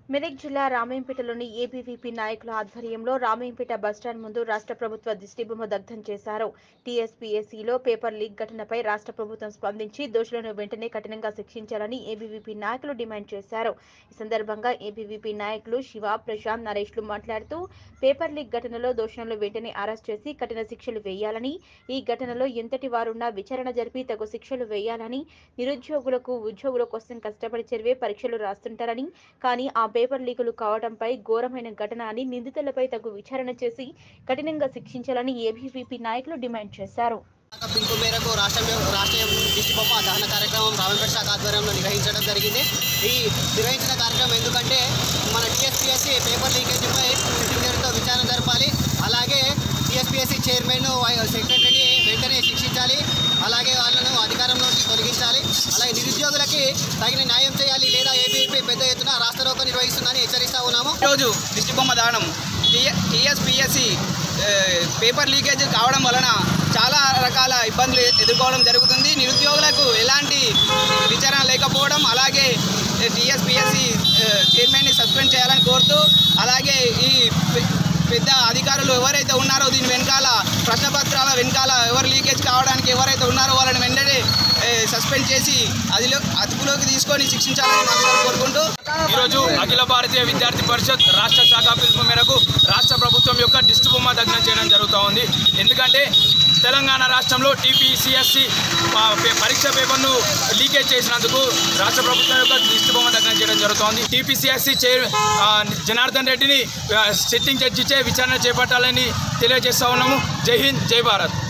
మెదక్ జిల్లా రామేంపేటలోని ఏబీవీపీ నాయకుల ఆధ్వర్యంలో రామేంపేట బస్టాండ్ ముందు రాష్ట్ర ప్రభుత్వ దిష్టిబొమ్మ దగ్ధం చేశారు టీఎస్పీఎస్సీలో పేపర్ లీక్ ఘటనపై రాష్ట్ర ప్రభుత్వం స్పందించి దోషులను వెంటనే కఠినంగా శిక్షించాలని ఏబీవీపీ నాయకులు డిమాండ్ చేశారు ఈ సందర్భంగా ఏబీవీపీ నాయకులు శివ ప్రశాంత్ నరేష్లు మాట్లాడుతూ పేపర్ లీక్ ఘటనలో దోషులను వెంటనే అరెస్ట్ చేసి కఠిన శిక్షలు వేయాలని ఈ ఘటనలో ఎంతటి వారున్నా విచారణ జరిపి తగు శిక్షలు వేయాలని నిరుద్యోగులకు ఉద్యోగుల కోసం కష్టపడి చదివే పరీక్షలు రాస్తుంటారని కానీ ఆ పేపర్ లీకులు కావడంపై ఘోరమైన ఘటన అని నిందితులపై తగు విచారణ చేసి కఠినంగా శిక్షించాలని ఏబీవీపీ నాయకులు డిమాండ్ చేశారు శాఖ పిలుపు మేరకు రాష్ట్ర రాష్ట్రీయ దిష్టి బొమ్మ దహన కార్యక్రమం రామంపేట శాఖ ఆధ్వర్యంలో నిర్వహించడం జరిగింది ఈ నిర్వహించిన కార్యక్రమం ఎందుకంటే మన టీఎస్పీఎస్సీ పేపర్ లీకేజీపై సిటిజన్తో విచారణ జరపాలి అలాగే టీఎస్పీఎస్సీ చైర్మన్ సెక్రటరీని వెంటనే శిక్షించాలి అలాగే వాళ్ళను అధికారంలోకి తొలగించాలి అలాగే నిరుద్యోగులకి తగిన న్యాయం చేయాలి లేదా ఏబీపీ పెద్ద ఎత్తున రాష్ట్ర రోకో నిర్వహిస్తుందని హెచ్చరిస్తా ఉన్నాము ఈరోజు దిష్టిబొమ్మ దానం టీఎస్పిఎస్సి పేపర్ లీకేజ్ కావడం వలన చాలా రకాల ఇబ్బందులు ఎదుర్కోవడం జరుగుతుంది నిరుద్యోగులకు ఎలాంటి విచారణ లేకపోవడం అలాగే టీఎస్పిఎస్సి చైర్మన్ని సస్పెండ్ చేయాలని కోరుతూ అలాగే ఈ పె- పెద్ద అధికారులు ఎవరైతే ఉన్నారో దీని వెనకాల ప్రశ్నపత్రాల వెనకాల ఎవరు లీకేజ్ కావడానికి ఎవరైతే ఉన్నారో వాళ్ళని వెంటనే ఏ, సస్పెండ్ చేసి అదిలో అదుపులోకి తీసుకొని శిక్షించాలని మనసారా కోరుకుంటూ ఈరోజు అఖిల భారతీయ విద్యార్థి పరిషత్ రాష్ట్ర శాఖ పిలుపు మేరకు రాష్ట్ర ప్రభుత్వం యొక్క దిష్టి బొమ్మ దగ్నం చేయడం జరుగుతూ ఉంది ఎందుకంటే తెలంగాణ రాష్ట్రంలో టీపీసీఎస్సి పరీక్ష పేపర్ను లీకేజ్ చేసినందుకు రాష్ట్ర ప్రభుత్వం యొక్క దిష్టి బొమ్మ దగ్నం చేయడం జరుగుతోంది టీపీసీఎస్సి చైర్ ఆ, జనార్దన్ రెడ్డిని ఆ, సిట్టింగ్ జడ్జిచే విచారణ చేపట్టాలని తెలియజేస్తా ఉన్నాము జై హింద్ జై భారత్